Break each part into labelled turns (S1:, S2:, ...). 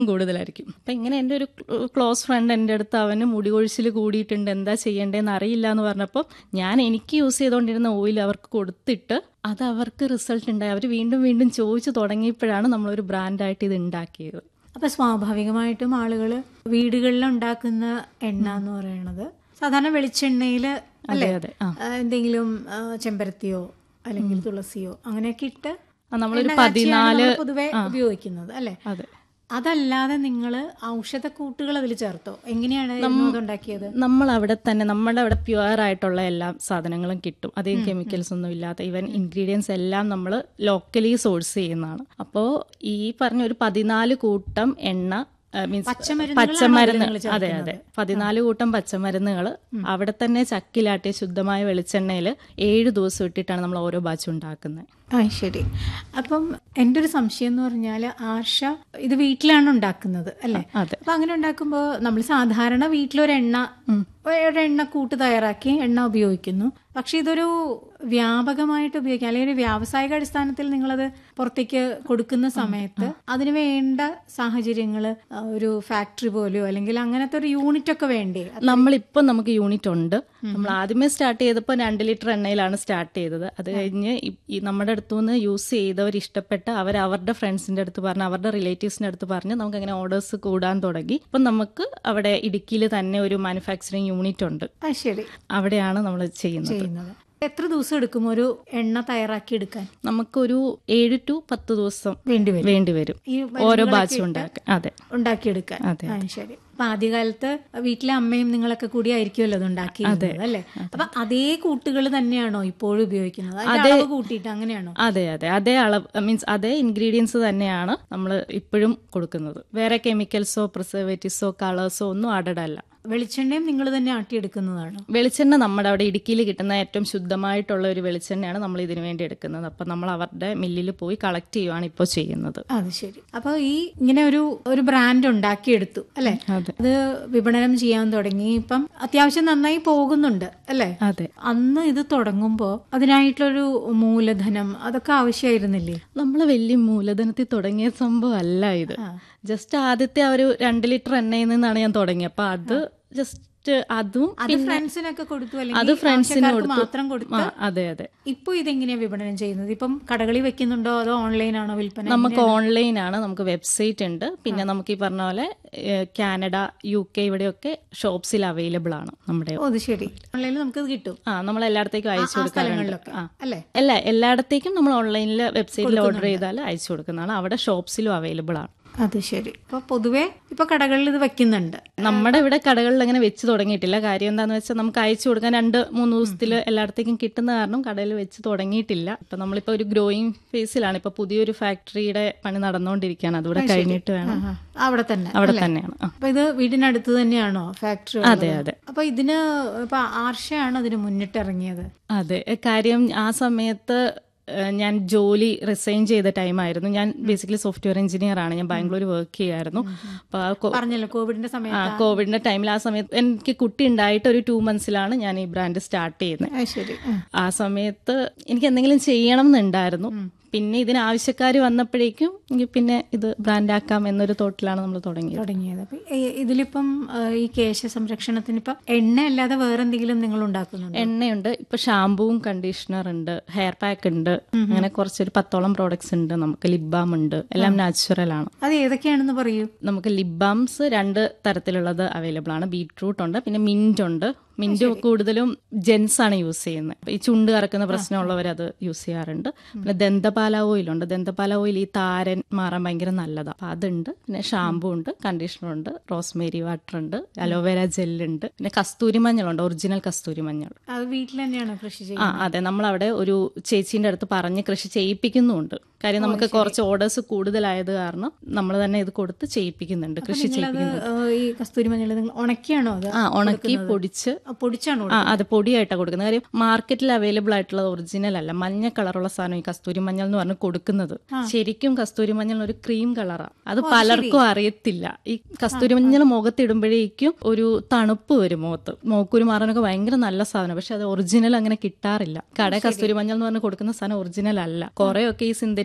S1: കൂടുതലായിരിക്കും അപ്പം ഇങ്ങനെ എൻ്റെ ഒരു ക്ലോസ് ഫ്രണ്ട് എൻ്റെ അടുത്ത് അവന് മുടി കൊഴിച്ചിൽ കൂടിയിട്ടുണ്ട് എന്താ ചെയ്യേണ്ടതെന്ന് അറിയില്ല എന്ന് പറഞ്ഞപ്പോൾ ഞാൻ എനിക്ക് യൂസ് ചെയ്തുകൊണ്ടിരുന്ന ഓയിൽ അവർക്ക് കൊടുത്തിട്ട് അത് അവർക്ക് റിസൾട്ട് ഉണ്ടായി അവർ വീണ്ടും വീണ്ടും ചോദിച്ചു തുടങ്ങിയപ്പോഴാണ് നമ്മളൊരു ബ്രാൻഡായിട്ട് ഇത് ഉണ്ടാക്കിയത്
S2: അപ്പൊ സ്വാഭാവികമായിട്ടും ആളുകൾ വീടുകളിൽ ഉണ്ടാക്കുന്ന എണ്ണ എന്ന് പറയുന്നത് സാധാരണ വെളിച്ചെണ്ണയിൽ അല്ലേ
S1: അതെ ആ
S2: ആ, എന്തെങ്കിലും ആ, ചെമ്പരത്തിയോ അല്ലെങ്കിൽ തുളസിയോ അങ്ങനെയൊക്കെ ഇട്ട്
S1: ആ, നമ്മളൊരു
S2: എണ്ണ കാച്ചിയാണ്
S1: പതിനാല്
S2: നമ്മള് പൊതുവെ ഉപയോഗിക്കുന്നത് അല്ലെ
S1: അതെ
S2: അതല്ലാതെ നിങ്ങൾ ഔഷധക്കൂട്ടുകൾ അതിൽ ചേർത്തോ എങ്ങനെയാണ് ഇത് ഉണ്ടാക്കിയത്
S1: നമ്മൾ അവിടെ തന്നെ നമ്മുടെ അവിടെ പ്യുവർ ആയിട്ടുള്ള എല്ലാ സാധനങ്ങളും കിട്ടും അധികം കെമിക്കൽസ് ഒന്നും ഇല്ലാത്ത ഈവൻ ഇൻഗ്രീഡിയൻസ് എല്ലാം നമ്മൾ ലോക്കലി സോഴ്സ് ചെയ്യുന്നതാണ് അപ്പോൾ ഈ പറഞ്ഞ ഒരു പതിനാല് കൂട്ടം എണ്ണ മീൻസ്
S2: പച്ചമരുന്നുകളാണോ
S1: പച്ചമരുന്ന്
S2: അതില് നിങ്ങള്
S1: അതെ അതെ പതിനാല് കൂട്ടം പച്ചമരുന്നുകൾ അവിടെ തന്നെ ചക്കിലാട്ടിയ ശുദ്ധമായ വെളിച്ചെണ്ണയിൽ ഏഴ് ദിവസം ഇട്ടിട്ടാണ് നമ്മൾ ഓരോ ബാച്ച് ഉണ്ടാക്കുന്നത്
S2: ആ ശരി അപ്പം എൻ്റെ ഒരു സംശയം എന്ന് പറഞ്ഞാൽ ആർഷ ഇത് വീട്ടിലാണ് ഉണ്ടാക്കുന്നത് അല്ലേ
S1: അതെ
S2: അപ്പൊ അങ്ങനെ ഉണ്ടാക്കുമ്പോൾ നമ്മൾ സാധാരണ വീട്ടിലൊരു എണ്ണ ഒരു എണ്ണ കൂട്ട് തയ്യാറാക്കി എണ്ണ ഉപയോഗിക്കുന്നു പക്ഷെ ഇതൊരു വ്യാപകമായിട്ട് ഉപയോഗിക്കുക അല്ലെങ്കിൽ ഒരു വ്യാവസായിക അടിസ്ഥാനത്തിൽ നിങ്ങളത് പുറത്തേക്ക് കൊടുക്കുന്ന സമയത്ത് അതിന് വേണ്ട സാഹചര്യങ്ങൾ ഒരു ഫാക്ടറി പോലെയോ അല്ലെങ്കിൽ അങ്ങനത്തെ ഒരു യൂണിറ്റ് ഒക്കെ വേണ്ടേ
S1: നമ്മളിപ്പം നമുക്ക് യൂണിറ്റ് ഉണ്ട് നമ്മൾ ആദ്യമേ സ്റ്റാർട്ട് ചെയ്തപ്പോൾ രണ്ട് ലിറ്റർ എണ്ണയിലാണ് സ്റ്റാർട്ട് ചെയ്തത് അത് കഴിഞ്ഞ് ഈ- ഈ നമ്മുടെ അടുത്തുനിന്ന് യൂസ് ചെയ്തവർ ഇഷ്ടപ്പെട്ട അവർ അവരുടെ ഫ്രണ്ട്സിന്റെ അടുത്ത് പറഞ്ഞ് അവരുടെ റിലേറ്റീവ്സിന്റെ അടുത്ത് പറഞ്ഞ് നമുക്ക് അങ്ങനെ ഓർഡേഴ്സ് കൂടാൻ തുടങ്ങി ഇപ്പം നമുക്ക് അവിടെ ഇടുക്കിയിൽ തന്നെ ഒരു മാനുഫാക്ചറിങ് യൂണിറ്റ് ഉണ്ട്
S2: ആ ശരി
S1: അവിടെയാണ് നമ്മൾ ചെയ്യുന്നത്
S2: ചെയ്യുന്നത് എത്ര ദിവസം എടുക്കും ഒരു എണ്ണ തയ്യാറാക്കി എടുക്കാൻ
S1: നമുക്കൊരു ഏഴ് ടു പത്ത് ദിവസം
S2: വേണ്ടി വരും
S1: വേണ്ടി വരും
S2: ഈ
S1: ഓരോ
S2: മരുന്നുകളൊക്കെ
S1: ബാച്ചും
S2: ഇട്ട്
S1: ഉണ്ടാക്കാൻ അതെ
S2: ഉണ്ടാക്കിയെടുക്കാൻ
S1: അതെ.
S2: ആ ശരി അപ്പൊ ആദ്യകാലത്ത് വീട്ടിലെ അമ്മയും നിങ്ങളൊക്കെ കൂടി ആയിരിക്കുമല്ലോ അത് ഉണ്ടാക്കിയിരുന്നത് അല്ലേ അപ്പൊ അതേ കൂട്ടുകൾ തന്നെയാണോ ഇപ്പോഴും ഉപയോഗിക്കുന്നത് അതിന്റെ അളവ് കൂട്ടിയിട്ട് അങ്ങനെയാണോ
S1: അതെ അതെ അതേ അളവ് മീൻസ് അതേ ഇൻഗ്രീഡിയൻസ് തന്നെയാണ് നമ്മൾ ഇപ്പോഴും കൊടുക്കുന്നത് വേറെ കെമിക്കൽസോ പ്രിസർവേറ്റീവ്സോ കളേഴ്സോ ഒന്നും ആഡഡ് അല്ല
S2: വെളിച്ചെണ്ണയും നിങ്ങൾ തന്നെ ആട്ടിയെടുക്കുന്നതാണോ
S1: വെളിച്ചെണ്ണ നമ്മുടെ അവിടെ ഇടുക്കിയിൽ കിട്ടുന്ന ഏറ്റവും ശുദ്ധമായിട്ടുള്ള ഒരു വെളിച്ചെണ്ണയാണ് നമ്മൾ ഇതിനു വേണ്ടി എടുക്കുന്നത് അപ്പം നമ്മൾ അവരുടെ മില്ലിൽ പോയി കളക്ട് ചെയ്യുവാണ് ഇപ്പോൾ ചെയ്യുന്നത്
S2: അത് ശരി അപ്പൊ ഈ ഇങ്ങനെ ഒരു ഒരു ബ്രാൻഡ് ഉണ്ടാക്കിയെടുത്തു അല്ലെ
S1: അതെ
S2: അത് വിപണനം ചെയ്യാൻ തുടങ്ങി ഇപ്പം അത്യാവശ്യം നന്നായി പോകുന്നുണ്ട് അല്ലേ
S1: അതെ
S2: അന്ന് ഇത് തുടങ്ങുമ്പോ അതിനായിട്ടുള്ളൊരു മൂലധനം അതൊക്കെ ആവശ്യമായിരുന്നില്ലേ
S1: നമ്മൾ വലിയ മൂലധനത്തിൽ തുടങ്ങിയ സംഭവം അല്ല ഇത് ജസ്റ്റ് ആദ്യത്തെ ആ ഒരു രണ്ട് ലിറ്റർ എണ്ണയിൽ നിന്നാണ് ഞാൻ തുടങ്ങിയത് അപ്പൊ അത് ജസ്റ്റ് അതും
S2: അത് ഫ്രണ്ട്സിനൊക്കെ കൊടുത്തു
S1: അത്
S2: അല്ലെങ്കിൽ
S1: ഫ്രണ്ട്സിന്
S2: ആവശ്യക്കാർക്ക്
S1: കൊടുത്തു
S2: മാത്രം കൊടുത്തു
S1: ആ, അതെ അതെ
S2: ഇപ്പൊ ഇതെങ്ങനെയാ വിപണനം ചെയ്യുന്നത് ഇപ്പം കടകളിൽ വെക്കുന്നുണ്ടോ അതോ ഓൺലൈനാണോ വിൽപ്പന
S1: നമുക്ക് ഓൺലൈൻ ആണ് നമുക്ക് വെബ്സൈറ്റ് ഉണ്ട് പിന്നെ നമുക്ക് ഈ പറഞ്ഞ പോലെ ഏഹ്, കാനഡ യു കെ ഇവിടെയൊക്കെ ഷോപ്സിൽ അവൈലബിൾ ആണ് നമ്മുടെ
S2: ഓ അത് ശരി ഓൺലൈനിൽ നമുക്കത് കിട്ടും
S1: ആ നമ്മൾ എല്ലായിടത്തേക്കും അയച്ചു കൊടുക്കാറുണ്ട്
S2: സ്ഥലങ്ങളിലൊക്കെ
S1: ആ
S2: അല്ലേ
S1: അല്ല എല്ലായിടത്തേക്കും നമ്മൾ ഓൺലൈനിൽ വെബ്സൈറ്റിൽ ഓർഡർ ചെയ്താൽ അയച്ചു കൊടുക്കുന്നതാണ് അവിടെ ഷോപ്സിലും അവൈലബിൾ ആണ്
S2: അത് ശരി ഇപ്പൊ പൊതുവെ ഇപ്പൊ കടകളിൽ ഇത് വെക്കുന്നുണ്ട്
S1: നമ്മുടെ ഇവിടെ കടകളിൽ അങ്ങനെ വെച്ച് തുടങ്ങിയിട്ടില്ല കാര്യം എന്താണെന്ന് വെച്ചാൽ നമുക്ക് അയച്ചു കൊടുക്കാൻ രണ്ട് മൂന്ന് ദിവസത്തിൽ എല്ലായിടത്തേക്കും കിട്ടുന്ന കാരണം കടയിൽ വെച്ച് തുടങ്ങിയിട്ടില്ല ഇപ്പൊ നമ്മളിപ്പോ ഒരു ഗ്രോയിങ് ഫേസിലാണ് ഇപ്പൊ പുതിയൊരു ഫാക്ടറിയുടെ പണി നടന്നുകൊണ്ടിരിക്കുകയാണ് അതുകൂടെ കഴിഞ്ഞിട്ട് വേണം
S2: ആഹാ. അവിടെ തന്നെ
S1: അവിടെ തന്നെയാണ് ആ.
S2: അപ്പൊ ഇത് വീടിനടുത്ത് തന്നെയാണോ ഫാക്ടറി
S1: അതെ അതെ
S2: അപ്പൊ ഇതിന് ഇപ്പൊ ആർഷയാണ് അതിന് മുന്നിട്ടിറങ്ങിയത്
S1: അതെ കാര്യം ആ സമയത്ത് ഏഹ്, ഞാൻ ജോലി റിസൈൻ ചെയ്ത ടൈമായിരുന്നു ഞാൻ ബേസിക്കലി സോഫ്റ്റ്വെയർ എഞ്ചിനീയർ ആണ് ഞാൻ ബാംഗ്ലൂർ വർക്ക് ചെയ്യായിരുന്നു അപ്പൊ ആ കോ-
S2: പറഞ്ഞല്ലോ കോവിഡിന്റെ
S1: ആ
S2: സമയത്ത്
S1: കോവിഡിന്റെ ടൈമിൽ ആ സമയത്ത് എനിക്ക് കുട്ടി ഉണ്ടായിട്ട് ഒരു ടു മന്ത്സിലാണ് ഞാൻ ഈ ബ്രാൻഡ് സ്റ്റാർട്ട് ചെയ്യുന്നത്
S2: ആ, ശരി ആ.
S1: ആ സമയത്ത് എനിക്ക് എന്തെങ്കിലും ചെയ്യണം എന്നുണ്ടായിരുന്നു പിന്നെ ഇതിന് ആവശ്യക്കാർ വന്നപ്പോഴേക്കും എനിക്ക് പിന്നെ ഇത് ബ്രാൻഡാക്കാം എന്നൊരു തോട്ടിലാണ് നമ്മൾ തുടങ്ങിയത്
S2: തുടങ്ങിയത് അപ്പൊ ഈ- ഇതിലിപ്പം ആ, ഈ കേശ സംരക്ഷണത്തിന് ഇപ്പം എണ്ണ അല്ലാതെ വേറെ എന്തെങ്കിലും നിങ്ങൾ ഉണ്ടാക്കുന്നുണ്ടോ
S1: എണ്ണയുണ്ട് ഇപ്പൊ ഷാമ്പൂവും കണ്ടീഷണർ ഉണ്ട് ഹെയർ പാക്ക് ഉണ്ട് അങ്ങനെ കുറച്ചൊരു പത്തോളം പ്രോഡക്ട്സ് ഉണ്ട് നമുക്ക് ലിപ് ബാം ഉണ്ട് എല്ലാം നാച്ചുറൽ ആണ്
S2: അത് ഏതൊക്കെയാണെന്ന് പറയൂ
S1: നമുക്ക് ലിപ് ബാംസ് രണ്ട് തരത്തിലുള്ളത് അവൈലബിൾ ആണ് ബീട്രൂട്ട് ഉണ്ട് പിന്നെ മിന്റ് ഉണ്ട് മിന്റ് കൂടുതലും ജെൻസ് ആണ് യൂസ് ചെയ്യുന്നത് ഈ ചുണ്ട് കറക്കുന്ന പ്രശ്നമുള്ളവർ അത് യൂസ് ചെയ്യാറുണ്ട് പിന്നെ ദന്തപാല ഓയിൽ ഉണ്ട് ദന്തപാല ഓയിൽ ഈ താരൻ മാറാൻ ഭയങ്കര നല്ലതാണ് അപ്പൊ അതുണ്ട് പിന്നെ ഷാമ്പു ഉണ്ട് കണ്ടീഷണർ ഉണ്ട് റോസ്മേരി വാട്ടർ ഉണ്ട് അലോവേര ജെല്ലുണ്ട് പിന്നെ കസ്തൂരി മഞ്ഞളുണ്ട് ഒറിജിനൽ കസ്തൂരി മഞ്ഞൾ
S2: അത് വീട്ടിൽ തന്നെയാണോ കൃഷി
S1: ആ
S2: ചെയ്യുന്നത്
S1: അതെ നമ്മൾ അവിടെ ഒരു ചേച്ചീന്റെ അടുത്ത് പറഞ്ഞ് കൃഷി ചെയ്യിപ്പിക്കുന്നുമുണ്ട് കാര്യം നമുക്ക് കുറച്ച് ഓർഡേഴ്സ് കൂടുതലായത് കാരണം നമ്മൾ തന്നെ ഇത് കൊടുത്ത് ചെയ്യിപ്പിക്കുന്നുണ്ട് കൃഷി
S2: അത്
S1: ചെയ്യിപ്പിക്കുന്നുണ്ട്
S2: ആ, ഈ കസ്തൂരി മഞ്ഞൾ നിങ്ങൾ ഉണക്കിയാണോ അത്
S1: ആ ഉണക്കി പൊടിച്ച്
S2: ആ, പൊടിച്ചാണോ
S1: ആ അത് പൊടിയായിട്ടാണ് കൊടുക്കുന്നത് കാര്യം മാർക്കറ്റിൽ അവൈലബിൾ ആയിട്ടുള്ളത് ഒറിജിനൽ അല്ല മഞ്ഞ കളറുള്ള സാധനം ഈ കസ്തൂരി മഞ്ഞൾ എന്ന് പറഞ്ഞ് കൊടുക്കുന്നത് ശരിക്കും കസ്തൂരി മഞ്ഞൾ ഒരു ക്രീം കളറാണ് അത് പലർക്കും അറിയത്തില്ല ഈ കസ്തൂരി മഞ്ഞൾ മുഖത്തിടുമ്പോഴേക്കും ഒരു തണുപ്പ് വരും മുഖത്ത് മൂക്കുരു മാറാനൊക്കെ ഭയങ്കര നല്ല സാധനം പക്ഷെ അത് ഒറിജിനൽ അങ്ങനെ കിട്ടാറില്ല കട കസ്തൂരി മഞ്ഞൾ എന്ന് പറഞ്ഞ് കൊടുക്കുന്ന സാധനം ഒറിജിനൽ അല്ല കുറെയൊക്കെ ഈ സിന്തറ്റിക്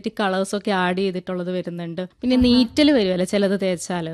S1: സിന്തറ്റിക് കളേഴ്സ് ഒക്കെ ആഡ് ചെയ്തിട്ടുള്ളത് വരുന്നുണ്ട് പിന്നെ നീറ്റൽ വരുമല്ലോ ചിലത് തേച്ചാൽ